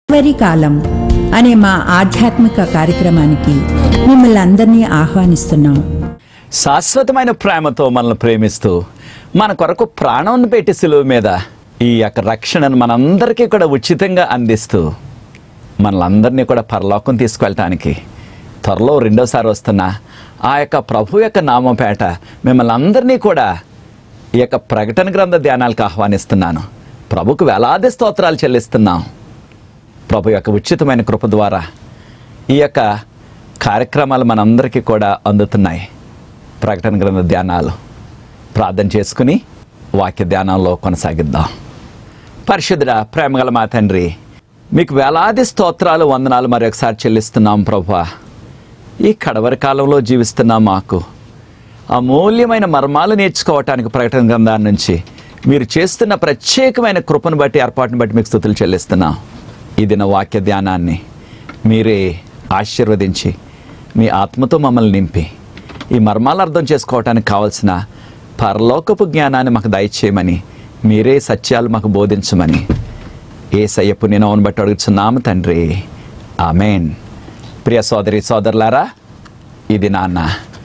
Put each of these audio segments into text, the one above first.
చివరి కాలం అనే మా ఆధ్యాత్మిక కార్యక్రమానికి మిమ్మల్ని అందరినీ ఆహ్వానిస్తున్నాం శాశ్వతమైన ప్రేమతో మనల్ని ప్రేమిస్తూ మన కొరకు ప్రాణం పెట్టి సులువు మీద ఈ యొక్క రక్షణను మనందరికీ కూడా ఉచితంగా అందిస్తూ మనలందరినీ కూడా పరలోకం తీసుకెళ్ళటానికి త్వరలో రెండోసారి వస్తున్న ఆ యొక్క ప్రభు యొక్క నామపేట మిమ్మల్ని అందరినీ కూడా ఈ యొక్క ప్రకటన గ్రంథ ధ్యానాలకు ఆహ్వానిస్తున్నాను ప్రభుకు వేలాది స్తోత్రాలు చెల్లిస్తున్నాం ప్రభు యొక్క ఉచితమైన కృప ద్వారా ఈ యొక్క కార్యక్రమాలు మనందరికీ కూడా అందుతున్నాయి ప్రకటన గ్రంథ ధ్యానాలు ప్రార్థన చేసుకుని వాక్య ధ్యానంలో కొనసాగిద్దాం పరిశుద్ధ ప్రేమగల మా తండ్రి మీకు వేలాది స్తోత్రాలు వందనాలు మరొకసారి చెల్లిస్తున్నాం ప్రభా ఈ కడవరి కాలంలో జీవిస్తున్న మాకు అమూల్యమైన మర్మాలు నేర్చుకోవటానికి ప్రకటన గ్రంథాన్ని నుంచి మీరు చేస్తున్న ప్రత్యేకమైన కృపను బట్టి ఏర్పాటును బట్టి మీకు స్థుతులు చెల్లిస్తున్నాం ఈ దిన వాక్య ధ్యానాన్ని మీరే ఆశీర్వదించి మీ ఆత్మతో మమ్మల్ని నింపి ఈ మర్మాలు అర్థం చేసుకోవటానికి కావలసిన పరలోకపు జ్ఞానాన్ని మాకు దయచేయమని మీరే సత్యాలు మాకు బోధించమని ఏ సయ్యపు నేను అవును బట్టి అడుగుతున్నాము తండ్రి ఆమెన్ ప్రియ సోదరి సోదరులారా ఇది నాన్న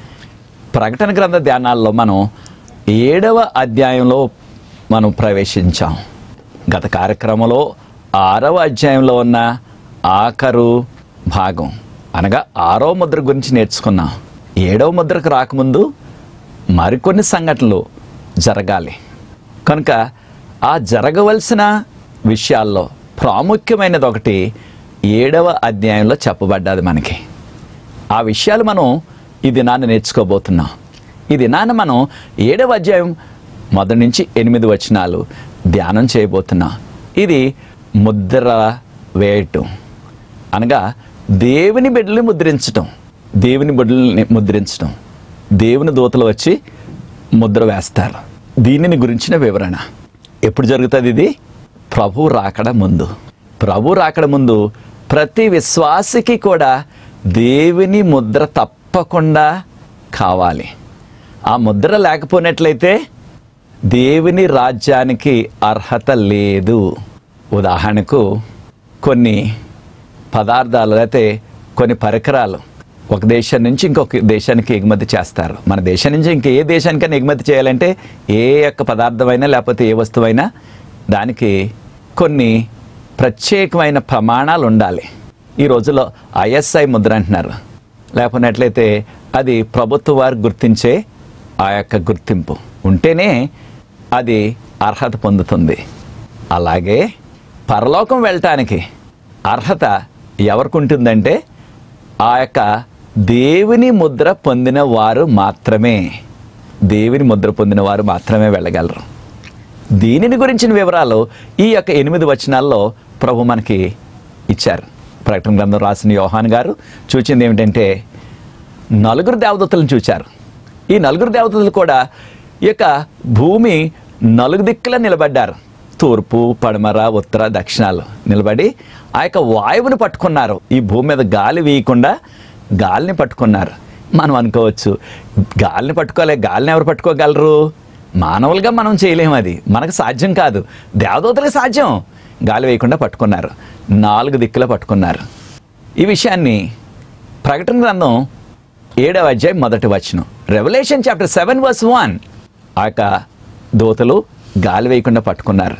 ప్రకటన గ్రంథ ధ్యానాల్లో మనం ఏడవ అధ్యాయంలో మనం ప్రవేశించాం గత కార్యక్రమంలో ఆరవ అధ్యాయంలో ఉన్న ఆఖరు భాగం అనగా ఆరవ ముద్ర గురించి నేర్చుకున్నాం ఏడవ ముద్రకు రాకముందు మరికొన్ని సంఘటనలు జరగాలి కనుక ఆ జరగవలసిన విషయాల్లో ప్రాముఖ్యమైనది ఒకటి ఏడవ అధ్యాయంలో చెప్పబడ్డది మనకి ఆ విషయాలు మనం ఈ దినాన్ని నేర్చుకోబోతున్నాం ఈ దినాన్ని మనం ఏడవ అధ్యాయం మొదటి నుంచి ఎనిమిది వచనాలు ధ్యానం చేయబోతున్నాం ఇది ముద్ర వేయటం అనగా దేవుని బిడ్డల్ని ముద్రించటం దేవుని బిడ్డల్ని ముద్రించటం దేవుని దూతలు వచ్చి ముద్ర వేస్తారు దీనిని గురించిన వివరణ ఎప్పుడు జరుగుతుంది ఇది ప్రభు రాకడ ముందు ప్రభు రాకడ ముందు ప్రతి విశ్వాసికి కూడా దేవుని ముద్ర తప్పకుండా కావాలి ఆ ముద్ర లేకపోయినట్లయితే దేవుని రాజ్యానికి అర్హత లేదు ఉదాహరణకు కొన్ని పదార్థాలు లేకపోతే కొన్ని పరికరాలు ఒక దేశం నుంచి ఇంకొక దేశానికి ఎగుమతి చేస్తారు మన దేశం నుంచి ఇంక ఏ దేశానికైనా ఎగుమతి చేయాలంటే ఏ యొక్క పదార్థమైనా లేకపోతే ఏ వస్తువైనా దానికి కొన్ని ప్రత్యేకమైన ప్రమాణాలు ఉండాలి ఈ రోజుల్లో ఐఎస్ఐ ముద్ర అంటున్నారు లేకపోయినట్లయితే అది ప్రభుత్వ వారు గుర్తించే ఆ యొక్క గుర్తింపు ఉంటేనే అది అర్హత పొందుతుంది అలాగే పరలోకం వెళ్ళటానికి అర్హత ఎవరికి ఉంటుందంటే ఆ యొక్క దేవుని ముద్ర పొందిన వారు మాత్రమే దేవుని ముద్ర పొందిన వారు మాత్రమే వెళ్ళగలరు దీనిని గురించిన వివరాలు ఈ యొక్క ఎనిమిది వచనాల్లో ప్రభు మనకి ఇచ్చారు ప్రకటన గ్రంథం రాసిన యోహాన్ గారు చూచింది ఏమిటంటే నలుగురు దేవదత్తులను చూచారు ఈ నలుగురు దేవదత్తులు కూడా ఈ యొక్క భూమి నలుగు దిక్కులా నిలబడ్డారు తూర్పు పడమర ఉత్తర దక్షిణాలు నిలబడి ఆ యొక్క వాయువుని పట్టుకున్నారు ఈ భూమి మీద గాలి వేయకుండా గాలిని పట్టుకున్నారు మనం అనుకోవచ్చు గాలిని పట్టుకోలే గాలిని ఎవరు పట్టుకోగలరు మానవులుగా మనం చేయలేము అది మనకు సాధ్యం కాదు దేవదూతలకు సాధ్యం గాలి వేయకుండా పట్టుకున్నారు నాలుగు దిక్కులా పట్టుకున్నారు ఈ విషయాన్ని ప్రకటన గ్రంథం ఏడవ అధ్యాయం మొదటి వచనం Revelation chapter seven verse one ఆ యొక్క దూతలు గాలి వేయకుండా పట్టుకున్నారు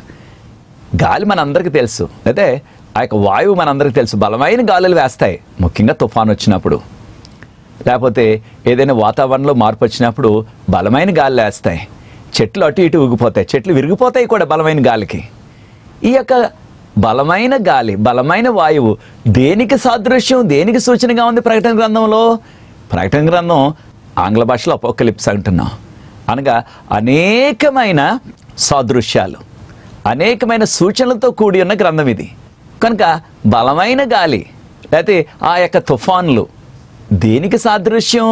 గాలి మనందరికీ తెలుసు అయితే ఆ యొక్క వాయువు మనందరికీ తెలుసు బలమైన గాలులు వేస్తాయి ముఖ్యంగా తుఫాన్ వచ్చినప్పుడు లేకపోతే ఏదైనా వాతావరణంలో మార్పు వచ్చినప్పుడు బలమైన గాలి వేస్తాయి చెట్లు అటు ఇటు ఊగిపోతాయి చెట్లు విరిగిపోతాయి కూడా బలమైన గాలికి ఈ యొక్క బలమైన గాలి బలమైన వాయువు దేనికి సాదృశ్యం దేనికి సూచనగా ఉంది ప్రకటన గ్రంథంలో ప్రకటన గ్రంథం ఆంగ్ల భాషలో అపోకలిప్స్ అంటున్నాం అనగా అనేకమైన సాదృశ్యాలు అనేకమైన సూచనలతో కూడి ఉన్న గ్రంథం ఇది కనుక బలమైన గాలి లేకపోతే ఆ యొక్క తుఫాన్లు దేనికి సాదృశ్యం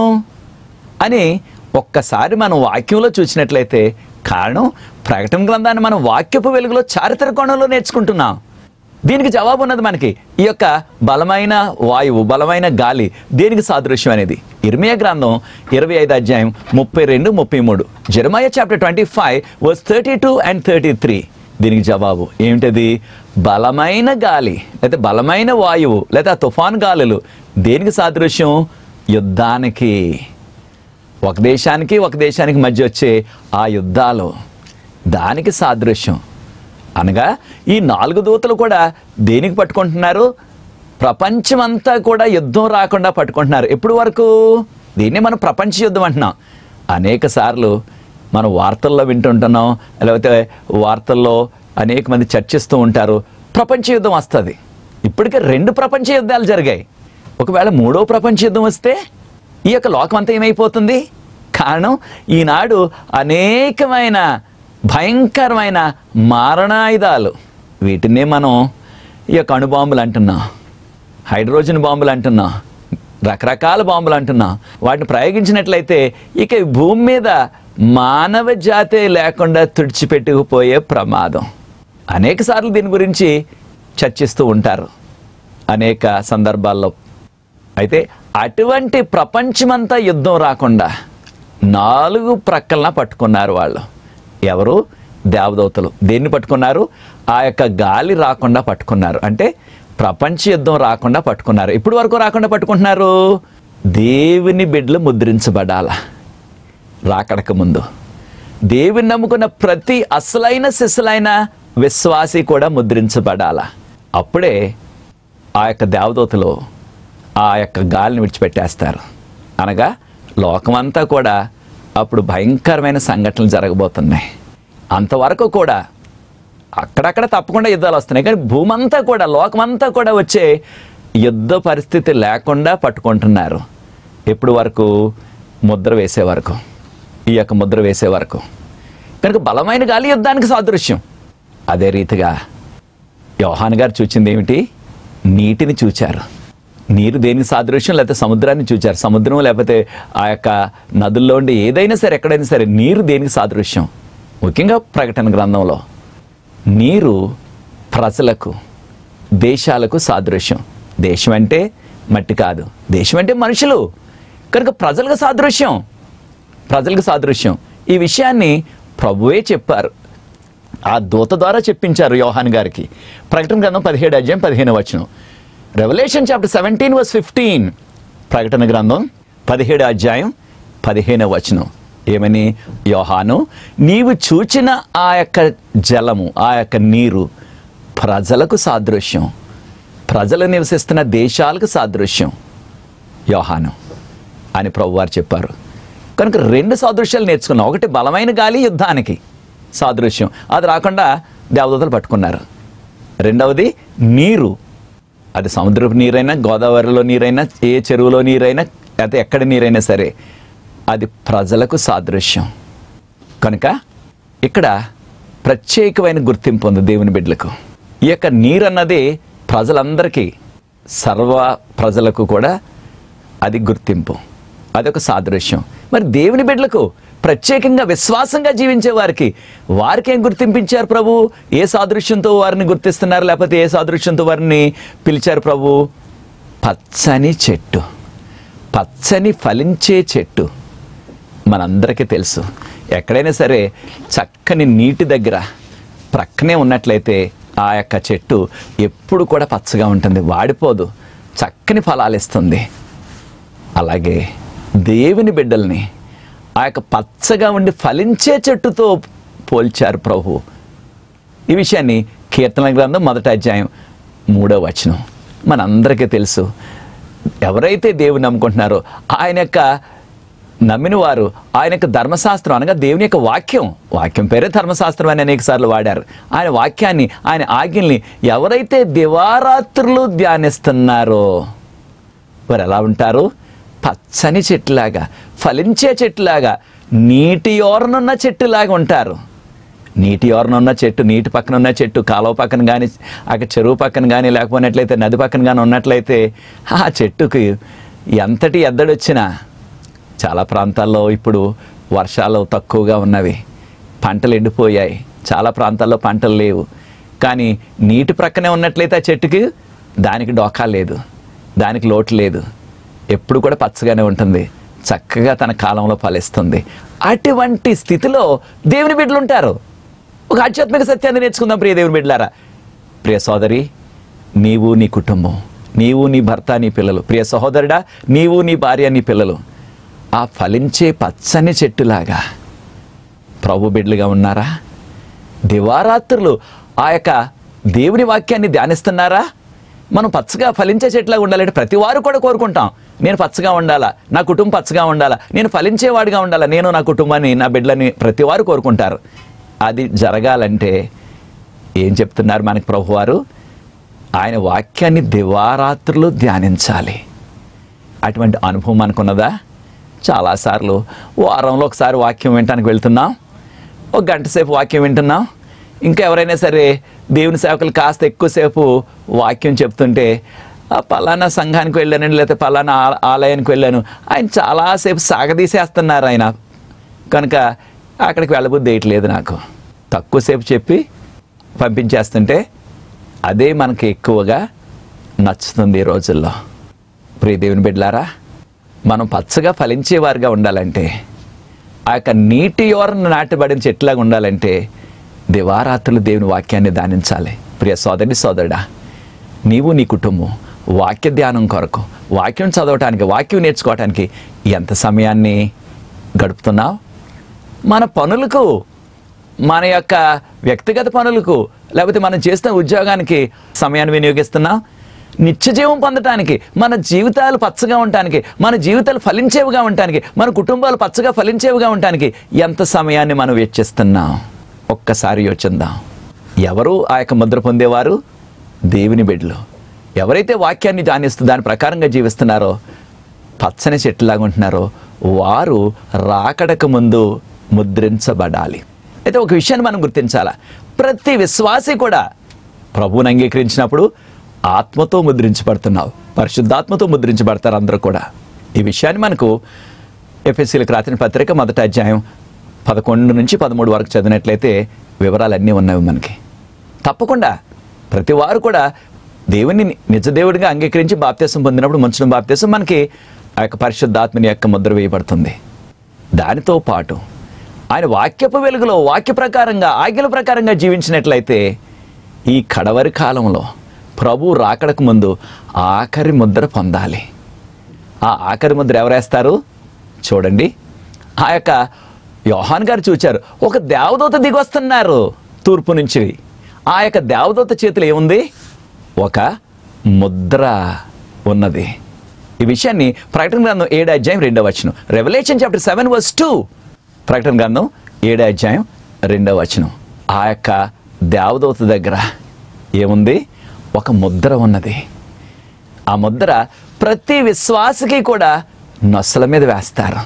అని ఒక్కసారి మనం వాక్యంలో చూసినట్లయితే కారణం ప్రకటన గ్రంథాన్ని మనం వాక్యపు వెలుగులో చారిత్ర కోణంలో నేర్చుకుంటున్నాం దీనికి జవాబు ఉన్నది మనకి ఈ యొక్క బలమైన వాయువు బలమైన గాలి దేనికి సాదృశ్యం అనేది ఇర్మియా గ్రంథం ఇరవై ఐదు అధ్యాయం ముప్పై రెండు ముప్పై మూడు Jeremiah chapter twenty five verse thirty two and thirty three దీనికి జవాబు ఏమిటది బలమైన గాలి లేదా బలమైన వాయువు లేదా తుఫాన్ గాలులు దేనికి సాదృశ్యం యుద్ధానికి ఒక దేశానికి ఒక దేశానికి మధ్య వచ్చే ఆ యుద్ధాలు దానికి సాదృశ్యం అనగా ఈ నాలుగు దూతలు కూడా దేనికి పట్టుకుంటున్నారు ప్రపంచమంతా కూడా యుద్ధం రాకుండా పట్టుకుంటున్నారు ఎప్పుడు వరకు దీన్ని మనం ప్రపంచ యుద్ధం అంటున్నాం అనేక సార్లు మనం వార్తల్లో వింటుంటున్నాం లేకపోతే వార్తల్లో అనేక మంది చర్చిస్తూ ఉంటారు ప్రపంచ యుద్ధం వస్తుంది ఇప్పటికే రెండు ప్రపంచ యుద్ధాలు జరిగాయి ఒకవేళ మూడో ప్రపంచ యుద్ధం వస్తే ఈ యొక్క లోకం అంతా ఏమైపోతుంది కారణం ఈనాడు అనేకమైన భయంకరమైన మారణాయుధాలు వీటినే మనం ఈ యొక్క అణుబాంబులు అంటున్నాం హైడ్రోజన్ బాంబులు అంటున్నాం రకరకాల బాంబులు అంటున్నాం వాటిని ప్రయోగించినట్లయితే ఇక ఈ భూమి మీద మానవ జాతే లేకుండా తుడిచిపెట్టుకుపోయే ప్రమాదం అనేక సార్లు దీని గురించి చర్చిస్తూ ఉంటారు అనేక సందర్భాల్లో అయితే అటువంటి ప్రపంచమంతా యుద్ధం రాకుండా నాలుగు ప్రక్కలన పట్టుకున్నారు వాళ్ళు ఎవరు దేవదూతలు దేన్ని పట్టుకున్నారు ఆ యొక్క గాలి రాకుండా పట్టుకున్నారు అంటే ప్రపంచ యుద్ధం రాకుండా పట్టుకున్నారు ఇప్పుడు వరకు రాకుండా పట్టుకుంటున్నారు దేవుని బిడ్డలు ముద్రించబడాల రాకడక ముందు దేవుని నమ్ముకున్న ప్రతి అసలైన శిశులైన విశ్వాసి కూడా ముద్రించబడాల అప్పుడే ఆ యొక్క దేవదూతలు ఆ యొక్క గాలిని విడిచిపెట్టేస్తారు అనగా లోకమంతా కూడా అప్పుడు భయంకరమైన సంఘటనలు జరగబోతున్నాయి అంతవరకు కూడా అక్కడక్కడ తప్పకుండా యుద్ధాలు వస్తున్నాయి కానీ భూమంతా కూడా లోకమంతా కూడా వచ్చే యుద్ధ పరిస్థితి లేకుండా పట్టుకుంటున్నారు ఎప్పుడు వరకు ముద్ర వేసే వరకు ఈ యొక్క ముద్ర వేసే వరకు కనుక బలమైన గాలి యుద్ధానికి సాదృశ్యం అదే రీతిగా యోహాన్ గారు చూచింది ఏమిటి నీటిని చూచారు నీరు దేనికి సాదృశ్యం లేకపోతే సముద్రాన్ని చూచారు సముద్రం లేకపోతే ఆ యొక్క నదుల్లో ఉండే ఏదైనా సరే ఎక్కడైనా సరే నీరు దేనికి సాదృశ్యం ముఖ్యంగా ప్రకటన గ్రంథంలో నీరు ప్రజలకు దేశాలకు సాదృశ్యం దేశం అంటే మట్టి కాదు దేశం అంటే మనుషులు కనుక ప్రజలకు సాదృశ్యం ప్రజలకు సాదృశ్యం ఈ విషయాన్ని ప్రభువే చెప్పారు ఆ దూత ద్వారా చెప్పించారు యోహాన్ గారికి ప్రకటన గ్రంథం పదిహేడు అధ్యాయం పదిహేను వచనం Revelation chapter seventeen verse fifteen ప్రకటన గ్రంథం పదిహేడు అధ్యాయం పదిహేను వచనం ఏమని యోహాను నీవు చూచిన ఆ యొక్క జలము ఆ యొక్క నీరు ప్రజలకు సాదృశ్యం ప్రజలు నివసిస్తున్న దేశాలకు సాదృశ్యం యోహాను అని ప్రభువారు చెప్పారు కనుక రెండు సాదృశ్యాలు నేర్చుకున్నాం ఒకటి బలమైన గాలి యుద్ధానికి సాదృశ్యం అది రాకుండా దేవదూతలు పట్టుకున్నారు రెండవది నీరు అది సముద్రపు నీరైనా గోదావరిలో నీరైనా ఏ చెరువులో నీరైనా లేకపోతే ఎక్కడి నీరైనా సరే అది ప్రజలకు సాదృశ్యం కనుక ఇక్కడ ప్రత్యేకమైన గుర్తింపు ఉంది దేవుని బిడ్డలకు ఈ యొక్క నీరు అన్నది ప్రజలందరికీ సర్వ ప్రజలకు కూడా అది గుర్తింపు అదొక సాదృశ్యం మరి దేవుని బిడ్డలకు ప్రత్యేకంగా విశ్వాసంగా జీవించే వారికి వారికి ఏం గుర్తింపించారు ప్రభు ఏ సాదృశ్యంతో వారిని గుర్తిస్తున్నారు లేకపోతే ఏ సాదృశ్యంతో వారిని పిలిచారు ప్రభు పచ్చని చెట్టు పచ్చని ఫలించే చెట్టు మనందరికీ తెలుసు ఎక్కడైనా సరే చక్కని నీటి దగ్గర ప్రక్కనే ఉన్నట్లయితే ఆ యొక్క చెట్టు ఎప్పుడు కూడా పచ్చగా ఉంటుంది వాడిపోదు చక్కని ఫలాలు ఇస్తుంది అలాగే దేవుని బిడ్డల్ని ఆ యొక్క పచ్చగా ఉండి ఫలించే చెట్టుతో పోల్చారు ప్రభు ఈ విషయాన్ని కీర్తన గ్రంథం మొదటి అధ్యాయం మూడో వచనం మనందరికీ తెలుసు ఎవరైతే దేవుని నమ్ముకుంటున్నారో ఆయన యొక్క నమ్మిన వారు ఆయన యొక్క ధర్మశాస్త్రం అనగా దేవుని యొక్క వాక్యం వాక్యం పేరే ధర్మశాస్త్రం అని అనేక సార్లు వాడారు ఆయన వాక్యాన్ని ఆయన ఆజ్ఞల్ని ఎవరైతే దివారాత్రులు ధ్యానిస్తున్నారో వారు ఎలా ఉంటారు పచ్చని చెట్టులాగా ఫలించే చెట్టులాగా నీటి ఓరనున్న చెట్టులాగా ఉంటారు నీటి ఓరన ఉన్న చెట్టు నీటి పక్కన ఉన్న చెట్టు కాలువ పక్కన కానీ అక్కడ చెరువు పక్కన కానీ లేకపోయినట్లయితే నది పక్కన కానీ ఉన్నట్లయితే ఆ చెట్టుకి ఎంతటి ఎద్దడొచ్చినా చాలా ప్రాంతాల్లో ఇప్పుడు వర్షాలు తక్కువగా ఉన్నవి పంటలు ఎండిపోయాయి చాలా ప్రాంతాల్లో పంటలు లేవు కానీ నీటి ప్రక్కనే ఉన్నట్లయితే ఆ చెట్టుకి దానికి డోకా లేదు దానికి లోటు లేదు ఎప్పుడు కూడా పచ్చగానే ఉంటుంది చక్కగా తన కాలంలో ఫలిస్తుంది అటువంటి స్థితిలో దేవుని బిడ్డలు ఉంటారు ఒక ఆధ్యాత్మిక సత్యాన్ని నేర్చుకుందాం ప్రియ దేవుని బిడ్డలారా ప్రియ సోదరి నీవు నీ కుటుంబం నీవు నీ భర్త నీ పిల్లలు ప్రియ సహోదరుడా నీవు నీ భార్య నీ పిల్లలు ఆ ఫలించే పచ్చని చెట్టులాగా ప్రభు బిడ్డలుగా ఉన్నారా దివారాత్రులు ఆ యొక్క దేవుని వాక్యాన్ని ధ్యానిస్తున్నారా మనం పచ్చగా ఫలించే చెట్లాగా ఉండాలంటే ప్రతి వారు కూడా కోరుకుంటాం నేను పచ్చగా ఉండాలా నా కుటుంబం పచ్చగా ఉండాలా నేను ఫలించేవాడిగా ఉండాలా నేను నా కుటుంబాన్ని నా బిడ్డలని ప్రతి వారు కోరుకుంటారు అది జరగాలంటే ఏం చెప్తున్నారు మనకి ప్రభువారు ఆయన వాక్యాన్ని దివారాత్రులు ధ్యానించాలి అటువంటి అనుభవం మనకున్నదా చాలాసార్లు వారంలో ఒకసారి వాక్యం వినటానికి వెళ్తున్నాం ఒక గంట సేపు వాక్యం వింటున్నాం ఇంకా ఎవరైనా సరే దేవుని సేవకులు కాస్త ఎక్కువసేపు వాక్యం చెప్తుంటే ఆ పలానా సంఘానికి వెళ్ళానండి లేకపోతే పలానా ఆ- ఆలయానికి వెళ్ళాను ఆయన చాలాసేపు సాగదీసేస్తున్నారు ఆయన కనుక అక్కడికి వెళ్ళబుద్ధి వేయట్లేదు నాకు తక్కువసేపు చెప్పి పంపించేస్తుంటే అదే మనకి ఎక్కువగా నచ్చుతుంది ఈ రోజుల్లో ప్రియ దేవుని బిడ్డలారా మనం పచ్చగా ఫలించేవారుగా ఉండాలంటే ఆ యొక్క నీటి యోరను నాటబడిన చెట్లాగా ఉండాలంటే దివారాత్రులు దేవుని వాక్యాన్ని ధ్యానించాలి ప్రియ సోదరి సోదరుడా నీవు నీ కుటుంబం వాక్య ధ్యానం కొరకు వాక్యం చదవటానికి వాక్యం నేర్చుకోవటానికి ఎంత సమయాన్ని గడుపుతున్నావు మన పనులకు మన యొక్క వ్యక్తిగత పనులకు లేకపోతే మనం చేస్తున్న ఉద్యోగానికి సమయాన్ని వినియోగిస్తున్నాం నిత్య జీవం పొందటానికి మన జీవితాలు పచ్చగా ఉండటానికి మన జీవితాలు ఫలించేవిగా ఉండటానికి మన కుటుంబాలు పచ్చగా ఫలించేవిగా ఉండటానికి ఎంత సమయాన్ని మనం వెచ్చిస్తున్నాం ఒక్కసారి యోచిద్దాం ఎవరు ఆ యొక్క ముద్ర పొందేవారు దేవుని బిడ్డలు ఎవరైతే వాక్యాన్ని ధ్యానిస్తూ దాని ప్రకారంగా జీవిస్తున్నారో పచ్చని చెట్టులాగా ఉంటున్నారో వారు రాకడకు ముందు ముద్రించబడాలి అయితే ఒక విషయాన్ని మనం గుర్తించాలా ప్రతి విశ్వాసి కూడా ప్రభువుని అంగీకరించినప్పుడు ఆత్మతో ముద్రించబడుతున్నావు పరిశుద్ధాత్మతో ముద్రించబడతారు అందరూ కూడా ఈ విషయాన్ని మనకు ఎఫ్ఎస్సీలకు రాసిన పత్రిక మొదటి అధ్యాయం పదకొండు నుంచి పదమూడు వరకు చదివినట్లయితే వివరాలన్నీ ఉన్నవి మనకి తప్పకుండా ప్రతి వారు కూడా దేవుని నిజ దేవుడిగా అంగీకరించి బాప్తీసం పొందినప్పుడు ముంచడం బాప్తీసం మనకి ఆ యొక్క పరిశుద్ధాత్మని యొక్క ముద్ర వేయబడుతుంది దానితో పాటు ఆయన వాక్యపు వెలుగులో వాక్య ప్రకారంగా ఆజ్ఞల ప్రకారంగా జీవించినట్లయితే ఈ కడవరి కాలంలో ప్రభు రాకడకు ముందు ఆఖరి ముద్ర పొందాలి ఆ ఆఖరి ముద్ర ఎవరేస్తారు చూడండి ఆ యొక్క యోహాన్ గారు చూచారు ఒక దేవదూత దిగొస్తున్నారు తూర్పు నుంచి ఆ యొక్క దేవదూత చేతిలో ఏముంది ఒక ముద్ర ఉన్నది ఈ విషయాన్ని ప్రకటన గ్రంథం ఏడు అధ్యాయం రెండవ వచనం Revelation chapter seven verse two ప్రకటన గ్రంథం ఏడు అధ్యాయం రెండవ వచనం ఆ యొక్క దేవదూత దగ్గర ఏముంది ఒక ముద్ర ఉన్నది ఆ ముద్ర ప్రతి విశ్వాసికి కూడా నొసల మీద వేస్తారు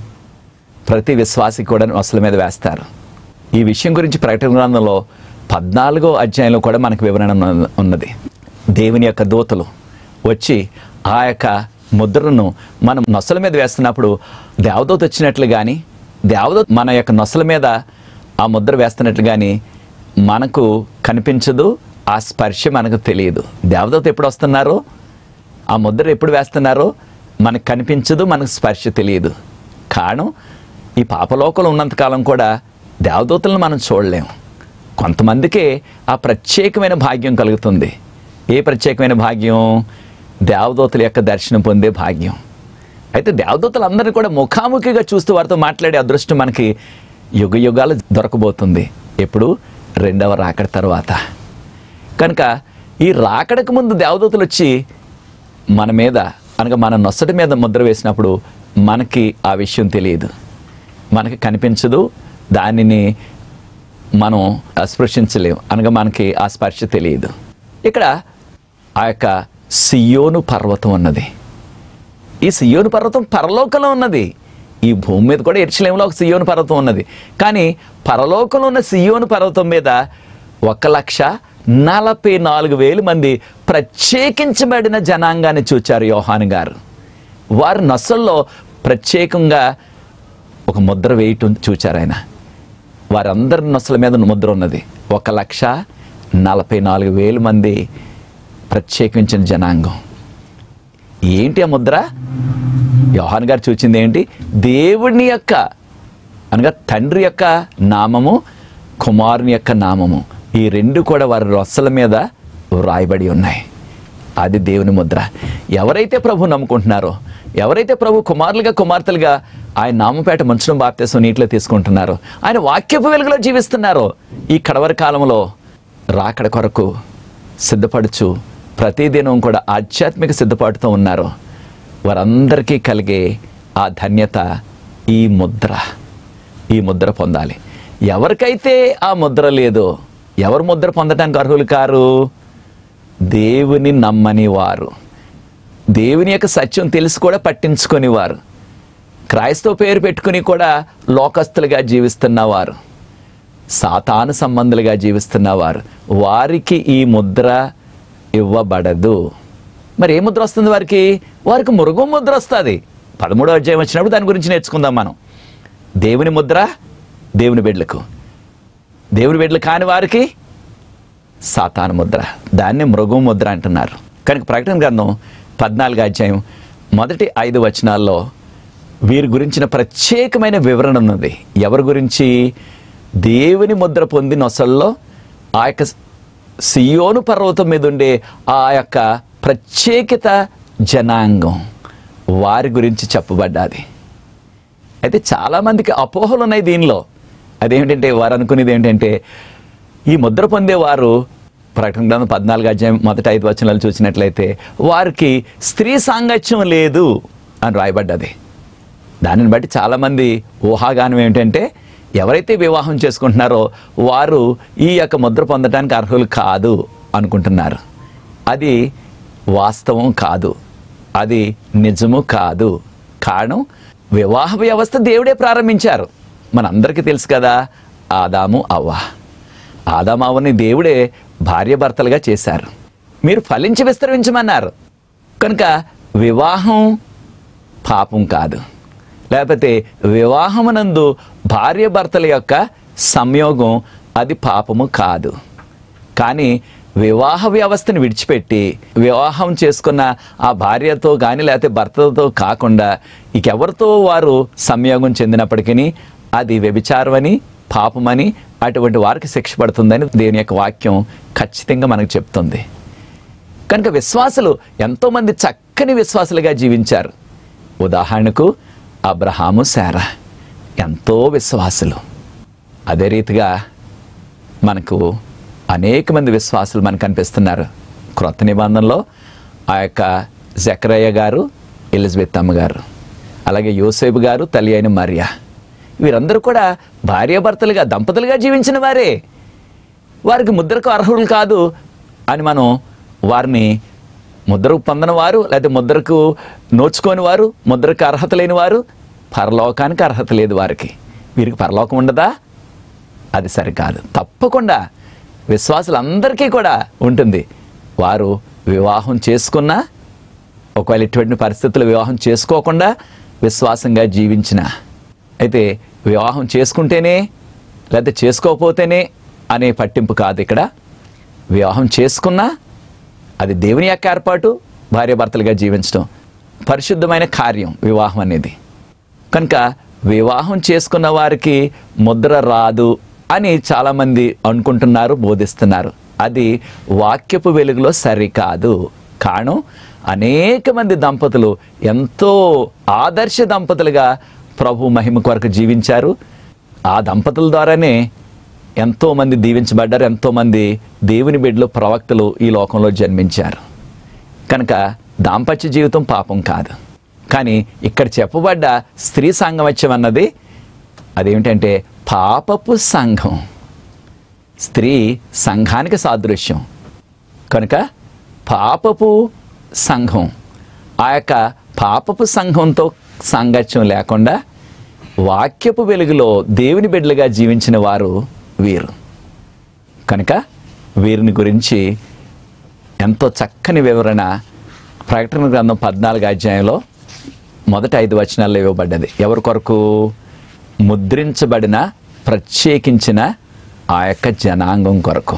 ప్రతి విశ్వాసికి కూడా నొసల మీద వేస్తారు ఈ విషయం గురించి ప్రకటన గ్రంథంలో పద్నాలుగో అధ్యాయంలో కూడా మనకు వివరణ ఉన్న- ఉన్నది దేవుని యొక్క దూతలు వచ్చి ఆ యొక్క ముద్రను మనం నొసల మీద వేస్తున్నప్పుడు దేవదూత వచ్చినట్లు కానీ దేవదూత మన యొక్క నొసల మీద ఆ ముద్ర వేస్తున్నట్లు కానీ మనకు కనిపించదు ఆ స్పర్శ మనకు తెలియదు దేవదూత ఎప్పుడు వస్తున్నారో ఆ ముద్ర ఎప్పుడు వేస్తున్నారో మనకు కనిపించదు మనకు స్పర్శ తెలియదు కారణం ఈ పాపలోకంలో ఉన్నంతకాలం కూడా దేవదూతలను మనం చూడలేం కొంతమందికే ఆ ప్రత్యేకమైన భాగ్యం కలుగుతుంది ఏ ప్రత్యేకమైన భాగ్యం దేవదూతల యొక్క దర్శనం పొందే భాగ్యం అయితే దేవదూతలందరినీ కూడా ముఖాముఖిగా చూస్తూ వారితో మాట్లాడే అదృష్టం మనకి యుగ యుగాలు దొరకబోతుంది ఎప్పుడు రెండవ రాకడ తర్వాత కనుక ఈ రాకడకు ముందు దేవదూతలు వచ్చి మన మీద అనగా మన నొసటి మీద ముద్ర వేసినప్పుడు మనకి ఆ విషయం తెలియదు మనకి కనిపించదు దానిని మనం స్పృశించలేము అనగా మనకి ఆ స్పర్శ తెలియదు ఇక్కడ ఆ యొక్క సియోను పర్వతం ఉన్నది ఈ సియోను పర్వతం పరలోకంలో ఉన్నది ఈ భూమి మీద కూడా ఎర్చలేములో ఒక సియోను పర్వతం ఉన్నది కానీ పరలోకంలో ఉన్న సియోను పర్వతం మీద ఒక లక్ష నలభై నాలుగు వేలు మంది ప్రత్యేకించబడిన జనాంగాన్ని చూచారు యోహాను గారు వారి నొసల్లో ప్రత్యేకంగా ఒక ముద్ర వేయటం చూచారు ఆయన వారందరి నొసల మీద ముద్ర ఉన్నది ఒక లక్ష నలభై నాలుగు వేలు మంది ప్రత్యేకించిన జనాంగం ఏంటి ఆ ముద్ర యోహాన్ గారు చూచింది ఏంటి దేవుని యొక్క అనగా తండ్రి యొక్క నామము కుమారుని యొక్క నామము ఈ రెండు కూడా వారి రొస్సల మీద వ్రాయబడి ఉన్నాయి అది దేవుని ముద్ర ఎవరైతే ప్రభు నమ్ముకుంటున్నారో ఎవరైతే ప్రభు కుమారులుగా కుమార్తెలుగా ఆయన నామపేట మంచడం బాప్తేసం నీటిలో తీసుకుంటున్నారో ఆయన వాక్యపు వెలుగులో జీవిస్తున్నారో ఈ కడవరి కాలంలో రాకడ కొరకు సిద్ధపడుచు ప్రతిదినం కూడా ఆధ్యాత్మిక సిద్ధపాటుతో ఉన్నారు వారందరికీ కలిగే ఆ ధన్యత ఈ ముద్ర ఈ ముద్ర పొందాలి ఎవరికైతే ఆ ముద్ర లేదో ఎవరు ముద్ర పొందడానికి అర్హులు కారు దేవుని నమ్మని వారు దేవుని యొక్క సత్యం తెలిసి కూడా పట్టించుకొని వారు క్రైస్తవ పేరు పెట్టుకుని కూడా లోకస్తులుగా జీవిస్తున్నవారు సాతాను సంబంధులుగా జీవిస్తున్నవారు వారికి ఈ ముద్ర ఇవ్వబడదు మరి ఏ ముద్ర వస్తుంది వారికి వారికి మృగం ముద్ర వస్తుంది పదమూడో అధ్యాయం వచ్చినప్పుడు దాని గురించి నేర్చుకుందాం మనం దేవుని ముద్ర దేవుని బిడ్డలకు దేవుని బిడ్డలు కాని వారికి సాతాను ముద్ర దాన్ని మృగం ముద్ర అంటున్నారు కనుక ప్రకటన గ్రంథం పద్నాలుగు అధ్యాయం మొదటి ఐదు వచనాల్లో వీరి గురించిన ప్రత్యేకమైన వివరణ ఉన్నది ఎవరి గురించి దేవుని ముద్ర పొంది నొసల్లో ఆ యొక్క సియోను పర్వతం మీద ఉండే ఆ యొక్క ప్రత్యేకిత జనాంగం వారి గురించి చెప్పబడ్డాది అయితే చాలామందికి అపోహలు ఉన్నాయి దీనిలో అదేమిటంటే వారు అనుకునేది ఏంటంటే ఈ ముద్ర పొందేవారు ప్రకటన గ్రంథం పద్నాలుగు అధ్యాయం మొదటి ఐదు వచనాలు చూసినట్లయితే వారికి స్త్రీ సాంగత్యం లేదు అని రాయబడ్డది దానిని బట్టి చాలామంది ఊహాగానం ఏమిటంటే ఎవరైతే వివాహం చేసుకుంటున్నారో వారు ఈ యొక్క ముద్ర పొందడానికి అర్హులు కాదు అనుకుంటున్నారు అది వాస్తవం కాదు అది నిజము కాదు కారణం వివాహ వ్యవస్థ దేవుడే ప్రారంభించారు మనందరికీ తెలుసు కదా ఆదాము అవ్వ ఆదాము అవ్వని దేవుడే భార్యాభర్తలుగా చేశారు మీరు ఫలించి విస్తరించమన్నారు కనుక వివాహం పాపం కాదు లేకపోతే వివాహమునందు భార్యాభర్తల యొక్క సంయోగం అది పాపము కాదు కానీ వివాహ వ్యవస్థను విడిచిపెట్టి వివాహం చేసుకున్న ఆ భార్యతో కానీ లేకపోతే భర్తతో కాకుండా ఇంకెవరితో వారు సంయోగం చెందినప్పటికీ అది వ్యభిచారమని పాపమని అటువంటి వారికి శిక్ష పడుతుందని దేవుని యొక్క వాక్యం ఖచ్చితంగా మనకు చెప్తుంది కనుక విశ్వాసులు ఎంతోమంది చక్కని విశ్వాసులుగా జీవించారు ఉదాహరణకు అబ్రహాము శారా ఎంతో విశ్వాసులు అదే రీతిగా మనకు అనేక మంది విశ్వాసులు మనకు కనిపిస్తున్నారు క్రొత్త నిబంధనలో ఆ యొక్క జకరయ్య గారు ఎలిజబెత్ అమ్మ గారు అలాగే యోసేపు గారు తల్లి అయిన మరియా వీరందరూ కూడా భార్యాభర్తలుగా దంపతులుగా జీవించిన వారే వారికి ముద్రకు అర్హులు కాదు అని మనం వారిని ముద్రకు పొందని వారు లేకపోతే ముద్రకు నోచుకోని వారు ముద్రకు అర్హత లేని వారు పరలోకానికి అర్హత లేదు వారికి వీరికి పరలోకం ఉండదా అది సరికాదు తప్పకుండా విశ్వాసులందరికీ కూడా ఉంటుంది వారు వివాహం చేసుకున్నా ఒకవేళ ఇటువంటి పరిస్థితులు వివాహం చేసుకోకుండా విశ్వాసంగా జీవించిన అయితే వివాహం చేసుకుంటేనే లేకపోతే చేసుకోకపోతేనే అనే పట్టింపు కాదు ఇక్కడ వివాహం చేసుకున్నా అది దేవుని యొక్క ఏర్పాటు భార్యాభర్తలుగా జీవించడం పరిశుద్ధమైన కార్యం వివాహం అనేది కనుక వివాహం చేసుకున్న వారికి ముద్ర రాదు అని చాలామంది అనుకుంటున్నారు బోధిస్తున్నారు అది వాక్యపు వెలుగులో సరికాదు కారణం అనేక మంది దంపతులు ఎంతో ఆదర్శ దంపతులుగా ప్రభు మహిమ కొరకు జీవించారు ఆ దంపతుల ద్వారానే ఎంతోమంది దీవించబడ్డారు ఎంతోమంది దేవుని బిడ్డలు ప్రవక్తలు ఈ లోకంలో జన్మించారు కనుక దాంపత్య జీవితం పాపం కాదు కానీ ఇక్కడ చెప్పబడ్డ స్త్రీ సాంగమత్యం అన్నది అదేమిటంటే పాపపు సంఘం స్త్రీ సంఘానికి సాదృశ్యం కనుక పాపపు సంఘం ఆ యొక్క పాపపు సంఘంతో సాంగత్యం లేకుండా వాక్యపు వెలుగులో దేవుని బిడ్డలుగా జీవించిన వారు వీరు కనుక వీరిని గురించి ఎంతో చక్కని వివరణ ప్రకటన గ్రంథం పద్నాలుగు అధ్యాయంలో మొదటి ఐదు వచనాల్లో ఇవ్వబడ్డది ఎవరి కొరకు ముద్రించబడిన ప్రత్యేకించిన ఆ యొక్క జనాంగం కొరకు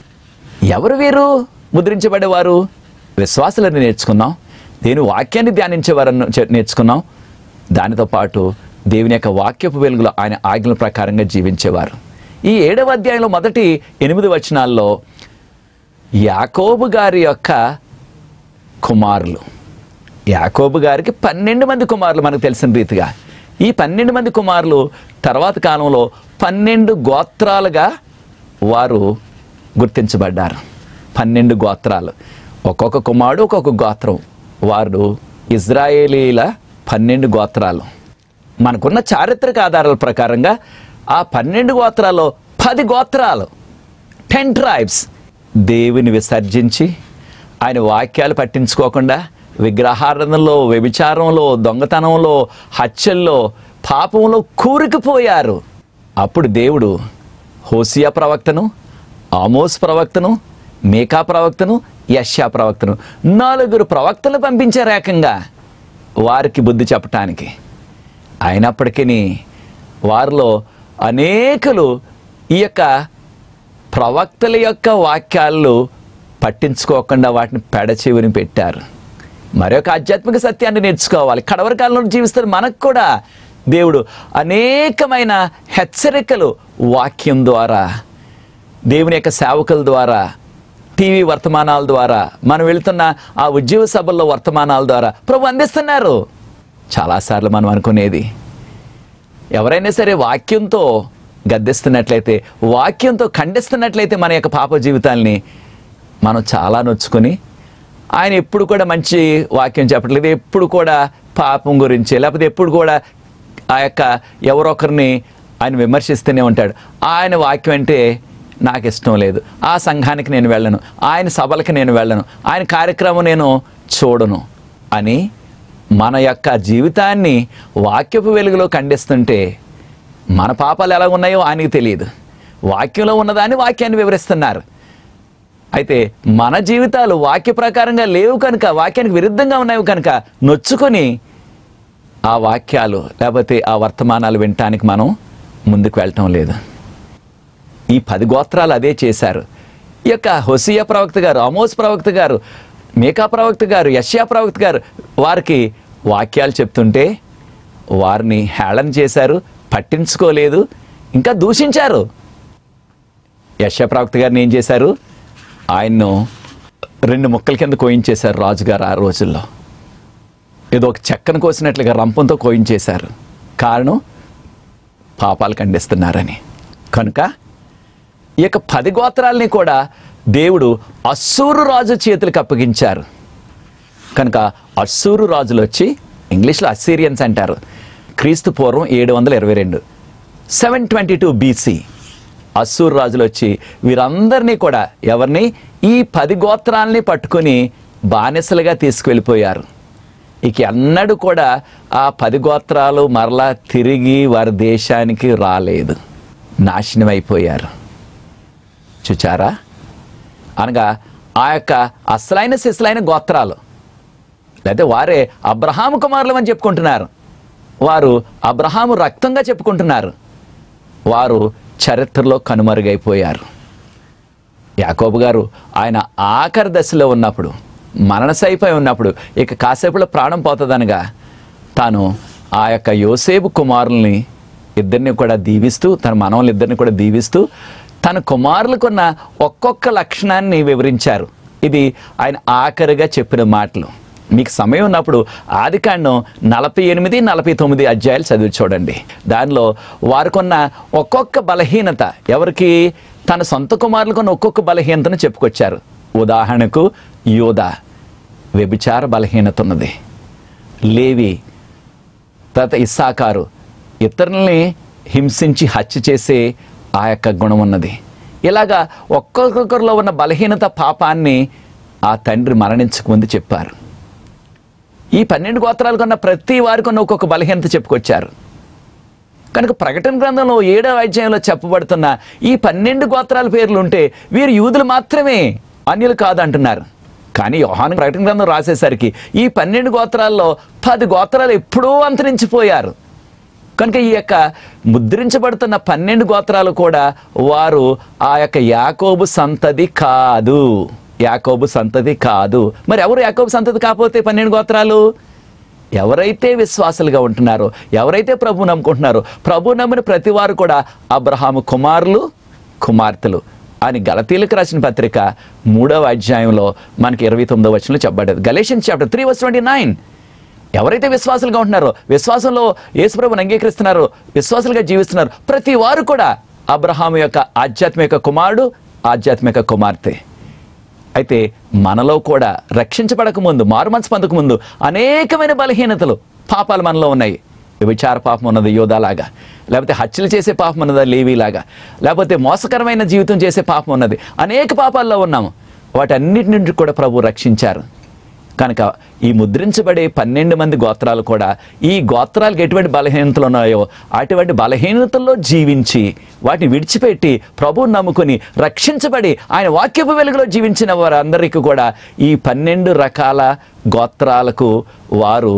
ఎవరు వీరు ముద్రించబడేవారు విశ్వాసులని నేర్చుకున్నాం దేని వాక్యాన్ని ధ్యానించేవారని చె- నేర్చుకున్నాం దానితో పాటు దేవుని యొక్క వాక్యపు వెలుగులో ఆయన ఆజ్ఞల ప్రకారంగా జీవించేవారు ఈ ఏడవ అధ్యాయంలో మొదటి ఎనిమిది వచనాల్లో యాకోబు గారి యొక్క కుమారులు యాకోబు గారికి పన్నెండు మంది కుమారులు మనకు తెలిసిన రీతిగా ఈ పన్నెండు మంది కుమారులు తర్వాత కాలంలో పన్నెండు గోత్రాలుగా వారు గుర్తించబడ్డారు పన్నెండు గోత్రాలు ఒక్కొక్క కుమారుడు ఒక్కొక్క గోత్రం వారు ఇజ్రాయేలీల పన్నెండు గోత్రాలు మనకున్న చారిత్రక ఆధారాల ప్రకారంగా ఆ పన్నెండు గోత్రాల్లో పది గోత్రాలు టెన్ ట్రైబ్స్ దేవుని విసర్జించి ఆయన వాక్యాలు పట్టించుకోకుండా విగ్రహారాధనలో వ్యభిచారంలో దొంగతనంలో హత్యల్లో పాపంలో కూరుకుపోయారు అప్పుడు దేవుడు హోసియా ప్రవక్తను ఆమోస్ ప్రవక్తను మేకా ప్రవక్తను యష్యా ప్రవక్తను నలుగురు ప్రవక్తలు పంపించారు ఏకంగా వారికి బుద్ధి చెప్పటానికి అయినప్పటికీ వారిలో అనేకులు ఈ యొక్క ప్రవక్తల యొక్క వాక్యాలు పట్టించుకోకుండా వాటిని పెడచెవిని పెట్టారు మరొక ఆధ్యాత్మిక సత్యాన్ని నేర్చుకోవాలి కడవరి కాలంలో జీవిస్తున్న మనకు కూడా దేవుడు అనేకమైన హెచ్చరికలు వాక్యం ద్వారా దేవుని యొక్క సేవకుల ద్వారా టీవీ వర్తమానాల ద్వారా మనం వెళ్తున్న ఆ ఉద్యోగ సభల్లో వర్తమానాల ద్వారా ప్రభు అందిస్తున్నారు చాలాసార్లు మనం అనుకునేది ఎవరైనా సరే వాక్యంతో గద్దిస్తున్నట్లయితే వాక్యంతో ఖండిస్తున్నట్లయితే మన యొక్క పాప జీవితాల్ని మనం చాలా నొచ్చుకొని ఆయన ఎప్పుడు కూడా మంచి వాక్యం చెప్పట్లేదు ఎప్పుడు కూడా పాపం గురించి లేకపోతే ఎప్పుడు కూడా ఆ యొక్క ఎవరొకరిని ఆయన విమర్శిస్తూనే ఉంటాడు ఆయన వాక్యం అంటే నాకు ఇష్టం లేదు ఆ సంఘానికి నేను వెళ్ళను ఆయన సభలకు నేను వెళ్ళను ఆయన కార్యక్రమం నేను చూడను అని మన యొక్క జీవితాన్ని వాక్యపు వెలుగులో ఖండిస్తుంటే మన పాపాలు ఎలా ఉన్నాయో ఆయనకి తెలియదు వాక్యంలో ఉన్నదాన్ని వాక్యాన్ని వివరిస్తున్నారు అయితే మన జీవితాలు వాక్య ప్రకారంగా లేవు కనుక వాక్యానికి విరుద్ధంగా ఉన్నాయి కనుక నొచ్చుకొని ఆ వాక్యాలు లేకపోతే ఆ వర్తమానాలు వినటానికి మనం ముందుకు వెళ్ళటం లేదు ఈ పది గోత్రాలు అదే చేశారు ఈ యొక్క హొసియా ప్రవక్త గారు అమోస్ ప్రవక్త గారు మేకా ప్రవక్త గారు యష్యా ప్రవక్త గారు వారికి వాక్యాలు చెప్తుంటే వారిని హేళన చేశారు పట్టించుకోలేదు ఇంకా దూషించారు యష్యా ప్రవక్త గారిని ఏం చేశారు ఆయన్ను రెండు ముక్కల కింద కోయించేశారు రాజుగారు ఆ రోజుల్లో ఏదో ఒక చెక్కను కోసినట్లుగా రంపంతో కోయించేశారు కారణం పాపాలు ఖండిస్తున్నారని కనుక ఈ యొక్క పది గోత్రాలని కూడా దేవుడు అస్సూరు రాజు చేతులకు అప్పగించారు కనుక అస్సూరు రాజులు వచ్చి ఇంగ్లీష్లో అస్సీరియన్స్ అంటారు క్రీస్తు పూర్వం ఏడు వందల ఇరవై రెండు సెవెన్ ట్వంటీ టూ బీసీ అస్సూరు రాజులు వచ్చి వీరందరినీ కూడా ఎవరిని ఈ పది గోత్రాలని పట్టుకొని బానిసలుగా తీసుకువెళ్ళిపోయారు ఇక ఎన్నడూ కూడా ఆ పది గోత్రాలు మరలా తిరిగి వారి దేశానికి రాలేదు నాశనం అయిపోయారు చూచారా అనగా ఆ యొక్క అసలైన శిశులైన గోత్రాలు లేకపోతే వారే అబ్రహాము కుమారులు అని చెప్పుకుంటున్నారు వారు అబ్రహాము రక్తంగా చెప్పుకుంటున్నారు వారు చరిత్రలో కనుమరుగైపోయారు యాకోబు గారు ఆయన ఆఖరి దశలో ఉన్నప్పుడు మరణశైపోయి ఉన్నప్పుడు ఇక కాసేపులో ప్రాణం పోతుందనగా తాను ఆ యొక్క యోసేపు కుమారుల్ని ఇద్దరిని కూడా దీవిస్తూ తన మనవలు ఇద్దరిని కూడా దీవిస్తూ తన కుమారులకున్న ఒక్కొక్క లక్షణాన్ని వివరించారు ఇది ఆయన ఆఖరిగా చెప్పిన మాటలు మీకు సమయం ఉన్నప్పుడు ఆదికాండం నలభై ఎనిమిది నలభై తొమ్మిది అధ్యాయాలు చదివి చూడండి దానిలో వారికున్న ఒక్కొక్క బలహీనత ఎవరికి తన సొంత కుమారులకున్న ఒక్కొక్క బలహీనతను చెప్పుకొచ్చారు ఉదాహరణకు యోధ వ్యభిచార బలహీనత ఉన్నది లేవి తర్వాత ఇస్సాకారు ఇతరుల్ని హింసించి హత్య చేసే ఆ యొక్క గుణం ఉన్నది ఇలాగా ఒక్కొక్కరిలో ఉన్న బలహీనత పాపాన్ని ఆ తండ్రి మరణించకముందు చెప్పారు ఈ పన్నెండు గోత్రాలకు ఉన్న ప్రతి వారికి ఉన్న ఒక్కొక్క బలహీనత చెప్పుకొచ్చారు కనుక ప్రకటన గ్రంథంలో ఏడవ అధ్యాయంలో చెప్పబడుతున్న ఈ పన్నెండు గోత్రాల పేర్లు ఉంటే వీరు యూదులు మాత్రమే అన్యులు కాదు అంటున్నారు కానీ యోహాను ప్రకటన గ్రంథం రాసేసరికి ఈ పన్నెండు గోత్రాల్లో పది గోత్రాలు ఎప్పుడూ అంతరించిపోయారు కనుక ఈ యొక్క ముద్రించబడుతున్న పన్నెండు గోత్రాలు కూడా వారు ఆ యొక్క యాకోబు సంతతి కాదు యాకోబు సంతతి కాదు మరి ఎవరు యాకోబు సంతతి కాకపోతే పన్నెండు గోత్రాలు ఎవరైతే విశ్వాసులుగా ఉంటున్నారో ఎవరైతే ప్రభు నమ్ముకుంటున్నారో ప్రభు నమ్మిన ప్రతి వారు కూడా అబ్రహాము కుమారులు కుమార్తెలు అని గలతీలకు రాసిన పత్రిక మూడవ అధ్యాయంలో మనకి ఇరవై తొమ్మిదో వచనంలో చెప్పబడ్డది Galatians chapter three verse twenty nine ఎవరైతే విశ్వాసులుగా ఉంటున్నారో విశ్వాసంలో యేసుప్రభుని అంగీకరిస్తున్నారో విశ్వాసులుగా జీవిస్తున్నారు ప్రతి వారు కూడా అబ్రహాము యొక్క ఆధ్యాత్మిక కుమారుడు ఆధ్యాత్మిక కుమార్తె అయితే మనలో కూడా రక్షించబడక ముందు మారు మనసు పొందక ముందు అనేకమైన బలహీనతలు పాపాలు మనలో ఉన్నాయి విచార పాపం ఉన్నది యోధాలాగా లేకపోతే హత్యలు చేసే పాపం ఉన్నదా లేవీలాగా లేకపోతే మోసకరమైన జీవితం చేసే పాపం ఉన్నది అనేక పాపాల్లో ఉన్నాము వాటన్నిటి నుండి కూడా ప్రభు రక్షించారు కనుక ఈ ముద్రించబడే పన్నెండు మంది గోత్రాలు కూడా ఈ గోత్రాలకు ఎటువంటి బలహీనతలు ఉన్నాయో అటువంటి బలహీనతల్లో జీవించి వాటిని విడిచిపెట్టి ప్రభువుని నమ్ముకుని రక్షించబడి ఆయన వాక్యపు వెలుగులో జీవించిన వారందరికీ కూడా ఈ పన్నెండు రకాల గోత్రాలకు వారు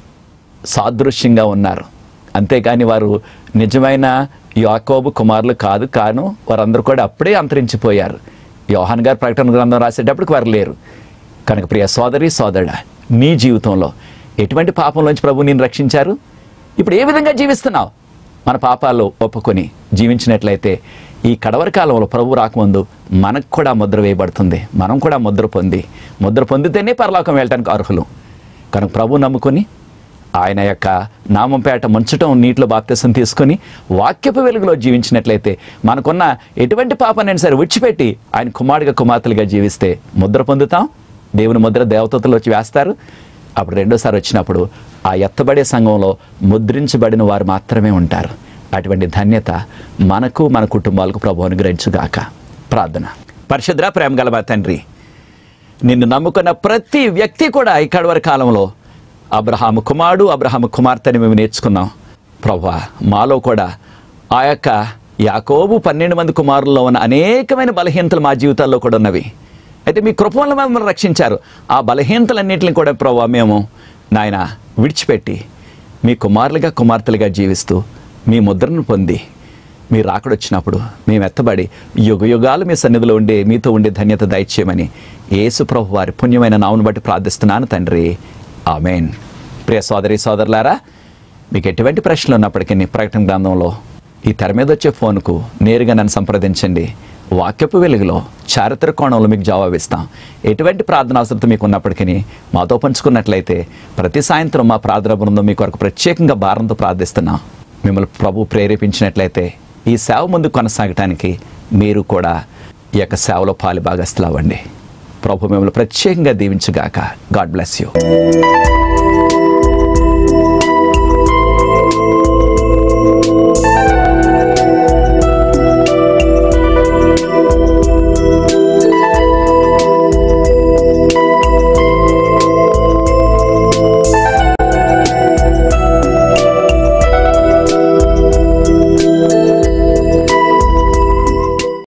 సాదృశ్యంగా ఉన్నారు అంతేగాని వారు నిజమైన యాకోబు కుమారులు కాదు కాను వారందరూ కూడా అప్పుడే అంతరించిపోయారు యోహాన్ గారు ప్రకటన గ్రంథం రాసేటప్పటికి వారు లేరు కనుక ప్రియ సోదరి సోదరుడా నీ జీవితంలో ఎటువంటి పాపంలోంచి ప్రభు నేను రక్షించారు ఇప్పుడు ఏ విధంగా జీవిస్తున్నావు మన పాపాలు ఒప్పుకొని జీవించినట్లయితే ఈ కడవరి కాలంలో ప్రభు రాకముందు మనకు కూడా ముద్ర వేయబడుతుంది మనం కూడా ముద్ర పొంది ముద్ర పొందితేనే పరలోకం వెళ్ళటానికి అర్హులు కనుక ప్రభు నమ్ముకొని ఆయన యొక్క నామంపేట ముంచటం నీటిలో బాప్తిసం తీసుకొని వాక్యపు వెలుగులో జీవించినట్లయితే మనకున్న ఎటువంటి పాపాన్ని సరే విడిచిపెట్టి ఆయన కుమారుడిగా కుమార్తెలుగా జీవిస్తే ముద్ర పొందుతాం దేవుని ముద్ర దేవతలు వచ్చి వేస్తారు అప్పుడు రెండోసారి వచ్చినప్పుడు ఆ ఎత్తబడే సంఘంలో ముద్రించబడిన వారు మాత్రమే ఉంటారు అటువంటి ధన్యత మనకు మన కుటుంబాలకు ప్రభు అనుగ్రహించుగాక ప్రార్థన పరిశుద్ర ప్రేమ గల మా తండ్రి నిన్ను నమ్ముకున్న ప్రతి వ్యక్తి కూడా ఈ కడవరి కాలంలో అబ్రహాము కుమారుడు అబ్రహాము కుమార్తెని మేము నేర్చుకున్నాం ప్రభా మాలో కూడా ఆ యొక్క యాకోబు పన్నెండు మంది కుమారుల్లో ఉన్న అనేకమైన బలహీనతలు మా జీవితాల్లో కూడా ఉన్నవి అయితే మీ కృప వల్ల మమ్మల్ని రక్షించారు ఆ బలహీనతలన్నింటిని కూడా ప్రభా మేము నాయన విడిచిపెట్టి మీ కుమారులుగా కుమార్తెలుగా జీవిస్తూ మీ ముద్రను పొంది మీరు రాకడొచ్చినప్పుడు మేము ఎత్తబడి యుగ యుగాలు మీ సన్నిధిలో ఉండే మీతో ఉండే ధన్యత దయచేయమని యేసు ప్రభు వారి పుణ్యమైన నావును బట్టి ప్రార్థిస్తున్నాను తండ్రి ఆమెన్ ప్రియ సోదరి సోదరులారా మీకు ఎటువంటి ప్రశ్నలు ఉన్నప్పటికీ ప్రకటన గ్రంథంలో ఈ తెర మీద వచ్చే ఫోన్కు నేరుగా నన్ను సంప్రదించండి వాక్యపు వెలుగులో చారిత్రక కోణంలో మీకు జవాబిస్తాం ఎటువంటి ప్రార్థన అవసరత మీకు ఉన్నప్పటికీ మాతో పంచుకున్నట్లయితే ప్రతి సాయంత్రం మా ప్రార్థన బృందం మీ కొరకు ప్రత్యేకంగా భారంతో ప్రార్థిస్తున్నాం మిమ్మల్ని ప్రభు ప్రేరేపించినట్లయితే ఈ సేవ ముందు కొనసాగటానికి మీరు కూడా ఈ యొక్క సేవలో పాలు భాగస్తులు అవ్వండి ప్రభు మిమ్మల్ని ప్రత్యేకంగా దీవించుగాక గాడ్ బ్లెస్ యూ